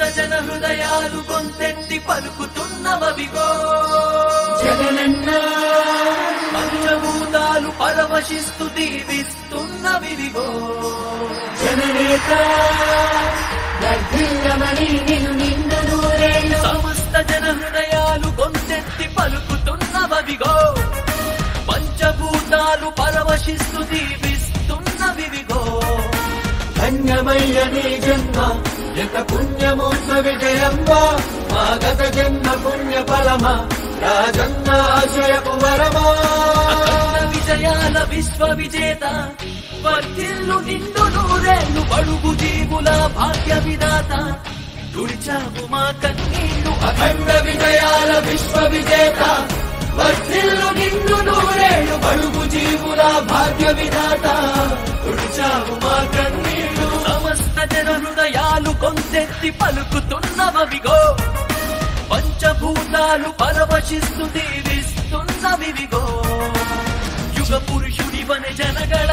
జన హృదయాలు గొంతెత్తి పలుకుతున్నవవిగో జగనన్నా పంచభూతాలు పరవశిస్తూ దీవిస్తున్నవివిగో జననేత వర్ధిల్లమని నిన్ను నిండు నూరేళ్ళు సమస్త జన హృదయాలు గొంతెత్తి పలుకుతున్నవవిగో పంచభూతాలు పరవశిస్తు దీవిస్తున్నవివిగో ధన్యమయ్య నీ జన్మ ఎంత పుణ్యమూర్త విజయమ్మా మా గత జన్మ పుణ్య ఫలమా రాజన్న ఆశయపు వరమా అఖండ విజయాల విశ్వ విజేత వర్ధిల్లు నిండు నూరేళ్ళు బడుగు జీవుల భాగ్య విధాత తుడిచావు మా కన్నీళ్లు అఖండ విజయాల విశ్వ విజేత వర్ధిల్లు నిన్ను నూరేళ్ళు బడుగు జీవుల భాగ్య విధాత తుడిచావు మా కన్నీళ్ళు సమస్త జన హృదయాలు కొంచెత్తి పలుకుతున్నవవిగో పంచభూతాలు పరవశిస్తు దీవిస్తున్నవివిగో యుగ పురుషుడివని జనగణ